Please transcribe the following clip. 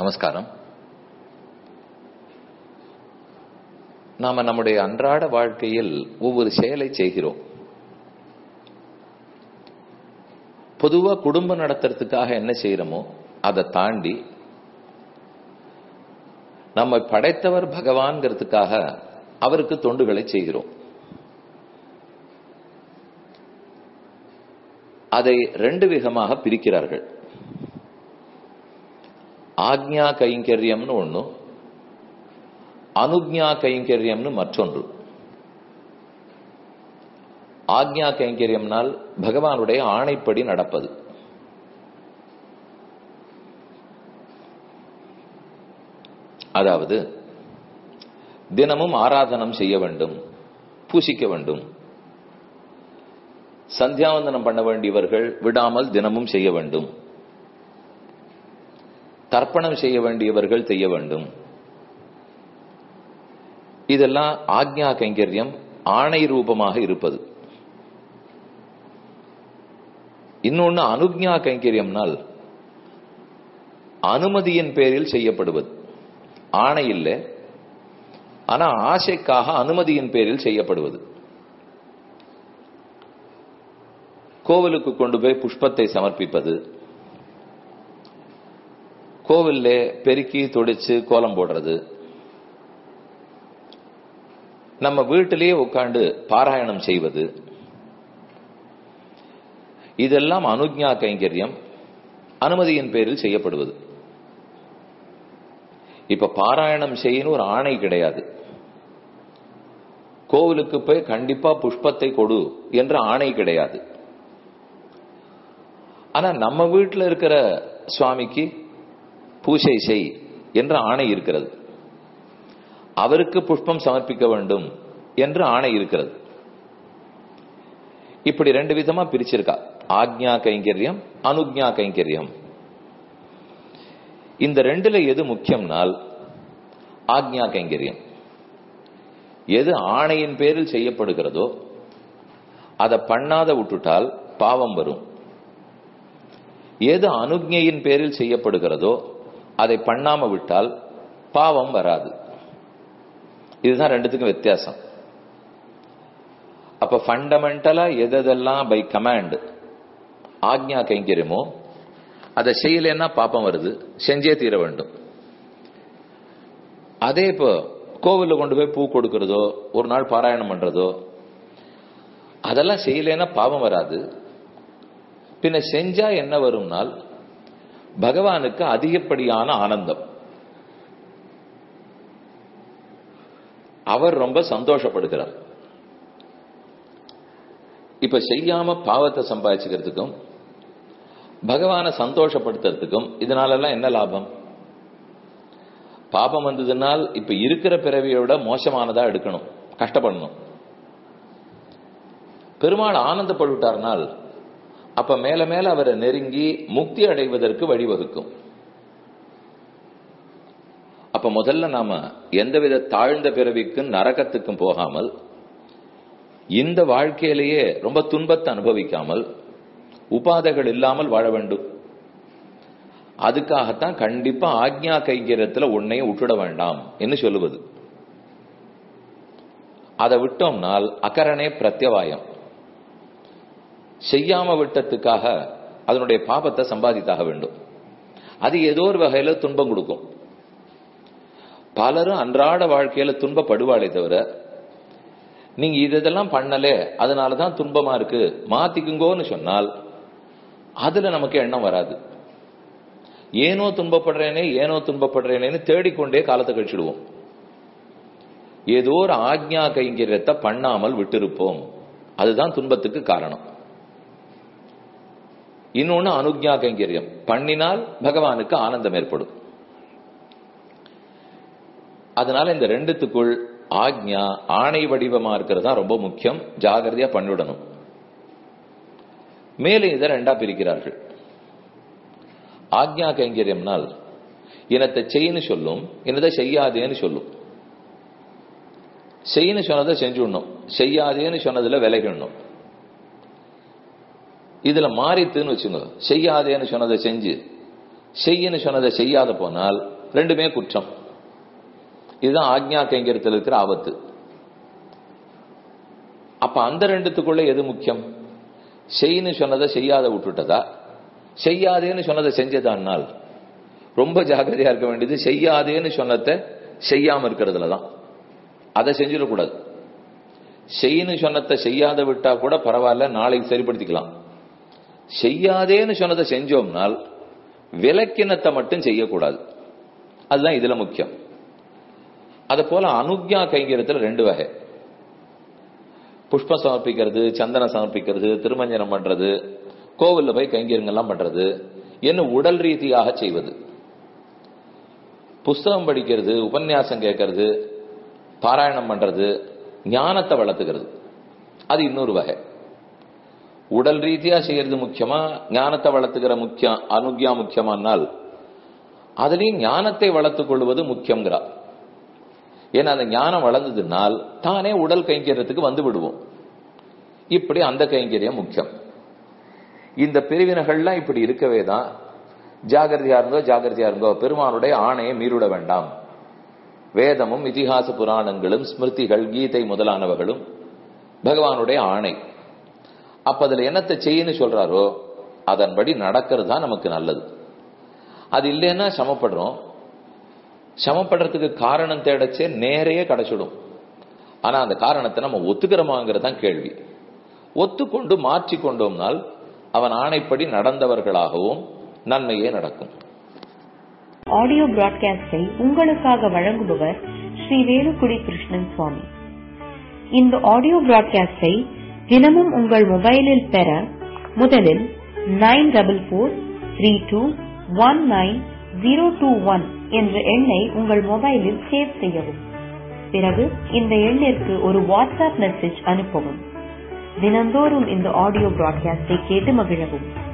நமஸ்காரம் நாம நம்முடைய அன்றாட வாழ்க்கையில் ஒவ்வொரு செயலை செய்கிறோம் பொதுவா குடும்பம் நடத்துறதுக்காக என்ன செய்யறோமோ அதை தாண்டி நம்மை படைத்தவர் பகவான்கிறதுக்காக அவருக்கு தொண்டுகளை செய்கிறோம் அதை ரெண்டு விதமாக பிரிக்கிறார்கள் ஆக்ஞா கைங்கரியம்னு ஒண்ணு அனுக்ஞா கைங்கரியம்னு மற்றொன்று ஆக்ஞா கைங்கரியம்னால் பகவானுடைய ஆணைப்படி நடப்பது அதாவது தினமும் ஆராதனம் செய்ய வேண்டும் பூசிக்க வேண்டும் சந்தியாவந்தனம் பண்ண வேண்டியவர்கள் விடாமல் தினமும் செய்ய வேண்டும் தர்ப்பணம் செய்ய வேண்டியவர்கள் செய்ய வேண்டும் இதெல்லாம் ஆக்ஞா கைங்கரியம் ஆணை ரூபமாக இருப்பது இன்னொன்னு அனுக்ஞா கைங்கரியம்னால் அனுமதியின் பேரில் செய்யப்படுவது ஆணை இல்லை ஆனா ஆசைக்காக அனுமதியின் பேரில் செய்யப்படுவது கோவிலுக்கு கொண்டு போய் புஷ்பத்தை சமர்ப்பிப்பது கோவில்ல பெருக்கி தொடிச்சு கோலம் போடுறது நம்ம வீட்டிலேயே உட்காந்து பாராயணம் செய்வது இதெல்லாம் அனுஜ்ஞா கைங்கரியம் அனுமதியின் பேரில் செய்யப்படுவது இப்ப பாராயணம் செய்யணும் ஒரு ஆணை கிடையாது கோவிலுக்கு போய் கண்டிப்பா புஷ்பத்தை கொடு என்ற ஆணை கிடையாது ஆனா நம்ம வீட்டில் இருக்கிற சுவாமிக்கு பூஜை செய் என்ற ஆணை இருக்கிறது அவருக்கு புஷ்பம் சமர்ப்பிக்க வேண்டும் என்று ஆணை இருக்கிறது இப்படி ரெண்டு விதமா பிரிச்சிருக்கா ஆக்ஞா கைங்கரியம் அனுக்ஞா கைங்கரியம் இந்த ரெண்டுல எது முக்கியம்னால் ஆக்ஞா கைங்கரியம் எது ஆணையின் பேரில் செய்யப்படுகிறதோ அதை பண்ணாத விட்டுட்டால் பாவம் வரும் எது அனுக்ஞையின் பேரில் செய்யப்படுகிறதோ அதை பண்ணாம விட்டால் பாவம் வராது இதுதான் ரெண்டுத்துக்கும் வித்தியாசம் அப்ப ஃபண்டமெண்டலா எதெல்லாம் பை கமாண்ட் ஆக்ஞா கைங்கரியமோ அதை செய்யலன்னா பாப்பம் வருது செஞ்சே தீர வேண்டும் அதே இப்போ கோவிலில் கொண்டு போய் பூ கொடுக்கறதோ ஒரு நாள் பாராயணம் பண்றதோ அதெல்லாம் செய்யலன்னா பாவம் வராது பின்ன செஞ்சா என்ன வரும்னால் பகவானுக்கு அதிகப்படியான ஆனந்தம் அவர் ரொம்ப சந்தோஷப்படுகிறார் இப்ப செய்யாம பாவத்தை சம்பாதிச்சுக்கிறதுக்கும் பகவானை சந்தோஷப்படுத்துறதுக்கும் இதனாலெல்லாம் என்ன லாபம் பாபம் வந்ததுனால் இப்ப இருக்கிற பிறவியோட மோசமானதா எடுக்கணும் கஷ்டப்படணும் பெருமாள் ஆனந்தப்பட்டுட்டார்னால் அப்ப மேல மேல அவரை நெருங்கி முக்தி அடைவதற்கு வழிவகுக்கும் அப்ப முதல்ல நாம எந்தவித தாழ்ந்த பிறவிக்கும் நரகத்துக்கும் போகாமல் இந்த வாழ்க்கையிலேயே ரொம்ப துன்பத்தை அனுபவிக்காமல் உபாதைகள் இல்லாமல் வாழ வேண்டும் அதுக்காகத்தான் கண்டிப்பா ஆக்ஞா கைங்கரியத்துல உன்னையும் விட்டுட வேண்டாம் என்று சொல்லுவது அதை விட்டோம்னால் அக்கரணே பிரத்யவாயம் செய்யாம விட்டத்துக்காக அதனுடைய பாபத்தை சம்பாதித்தாக வேண்டும் அது ஏதோ ஒரு வகையில துன்பம் கொடுக்கும் பலரும் அன்றாட வாழ்க்கையில துன்பப்படுவாளே தவிர நீங்க இதெல்லாம் பண்ணலே அதனாலதான் துன்பமா இருக்கு மாத்திக்குங்கோன்னு சொன்னால் அதுல நமக்கு எண்ணம் வராது ஏனோ துன்பப்படுறேனே ஏனோ துன்பப்படுறேனேன்னு தேடிக்கொண்டே காலத்தை கழிச்சிடுவோம் ஏதோ ஒரு ஆக்ஞா கைங்கரியத்தை பண்ணாமல் விட்டிருப்போம் அதுதான் துன்பத்துக்கு காரணம் இன்னொன்னு அனுக்ஞா கைங்கரியம் பண்ணினால் பகவானுக்கு ஆனந்தம் ஏற்படும் அதனால இந்த ரெண்டுத்துக்குள் ஆக்ஞா ஆணை வடிவமா இருக்கிறது தான் ரொம்ப முக்கியம் ஜாகிரதையா பண்ணிவிடணும் மேலே இதை ரெண்டா பிரிக்கிறார்கள் ஆக்ஞா கைங்கரியம்னால் இனத்தை செய்யன்னு சொல்லும் இனத்தை செய்யாதேன்னு சொல்லும் செய்யன்னு சொன்னதை செஞ்சுடணும் செய்யாதேன்னு சொன்னதுல விலகிடணும் இதுல மாறித்துன்னு வச்சுங்க செய்யாதேன்னு சொன்னதை செஞ்சு செய்யன்னு சொன்னதை செய்யாத போனால் ரெண்டுமே குற்றம் இதுதான் ஆக்ஞா கைங்கரியத்தில் இருக்கிற ஆபத்து அப்ப அந்த ரெண்டுத்துக்குள்ள எது முக்கியம் செய்யன்னு சொன்னதை செய்யாத விட்டுட்டதா செய்யாதேன்னு சொன்னதை செஞ்சதானால் ரொம்ப ஜாக்கிரதையா இருக்க வேண்டியது செய்யாதேன்னு சொன்னதை செய்யாம இருக்கிறதுல தான் அதை செஞ்சிடக்கூடாது செய்யன்னு சொன்னதை செய்யாத விட்டா கூட பரவாயில்ல நாளைக்கு சரிப்படுத்திக்கலாம் செய்யாதேன்னு சொன்னதை செஞ்சோம்னால் விலக்கினத்தை மட்டும் செய்யக்கூடாது அதுதான் இதுல முக்கியம் அது போல அனுக்யா கைங்கரியத்தில் ரெண்டு வகை புஷ்பம் சமர்ப்பிக்கிறது சந்தனம் சமர்ப்பிக்கிறது திருமஞ்சனம் பண்றது கோவில்ல போய் கைங்கரியங்கள்லாம் பண்றது என்ன உடல் ரீதியாக செய்வது புஸ்தகம் படிக்கிறது உபன்யாசம் கேட்கறது பாராயணம் பண்றது ஞானத்தை வளர்த்துக்கிறது அது இன்னொரு வகை உடல் ரீதியா செய்யறது முக்கியமா ஞானத்தை வளர்த்துக்கிற முக்கியம் அனுக்யா முக்கியமானால் அதுலயும் ஞானத்தை வளர்த்துக் கொள்வது முக்கியங்கிறா ஏன்னா அந்த ஞானம் வளர்ந்ததுனால் தானே உடல் கைங்கரியத்துக்கு வந்து விடுவோம் இப்படி அந்த கைங்கரியம் முக்கியம் இந்த பிரிவினைகள்லாம் இப்படி இருக்கவே தான் ஜாகிரதையா இருந்தோ ஜாகிரதையா இருந்தோ பெருமானுடைய ஆணையை மீறிட வேண்டாம் வேதமும் இதிகாச புராணங்களும் ஸ்மிருதிகள் கீதை முதலானவர்களும் பகவானுடைய ஆணை அப்ப அதுல என்னத்தை செய்யன்னு சொல்றாரோ அதன்படி நடக்கிறது தான் நமக்கு நல்லது அது இல்லைன்னா சமப்படுறோம் சமப்படுறதுக்கு காரணம் தேடச்சே நேரையே கிடைச்சிடும் ஆனா அந்த காரணத்தை நம்ம ஒத்துக்கிறோமாங்கிறது தான் கேள்வி ஒத்துக்கொண்டு மாற்றி கொண்டோம்னால் அவன் ஆணைப்படி நடந்தவர்களாகவும் நன்மையே நடக்கும் ஆடியோ பிராட்காஸ்டை உங்களுக்காக வழங்குபவர் ஸ்ரீ வேலுக்குடி கிருஷ்ணன் சுவாமி இந்த ஆடியோ பிராட்காஸ்டை தினமும் உங்கள் மொபைலில் பெற முதலில் nine double four three two one nine zero two one என்ற எண்ணை உங்கள் மொபைலில் சேவ் செய்யவும் பிறகு இந்த எண்ணிற்கு ஒரு வாட்ஸ்அப் மெசேஜ் அனுப்பவும் தினந்தோறும் இந்த ஆடியோ பிராட்காஸ்டை கேட்டு மகிழவும்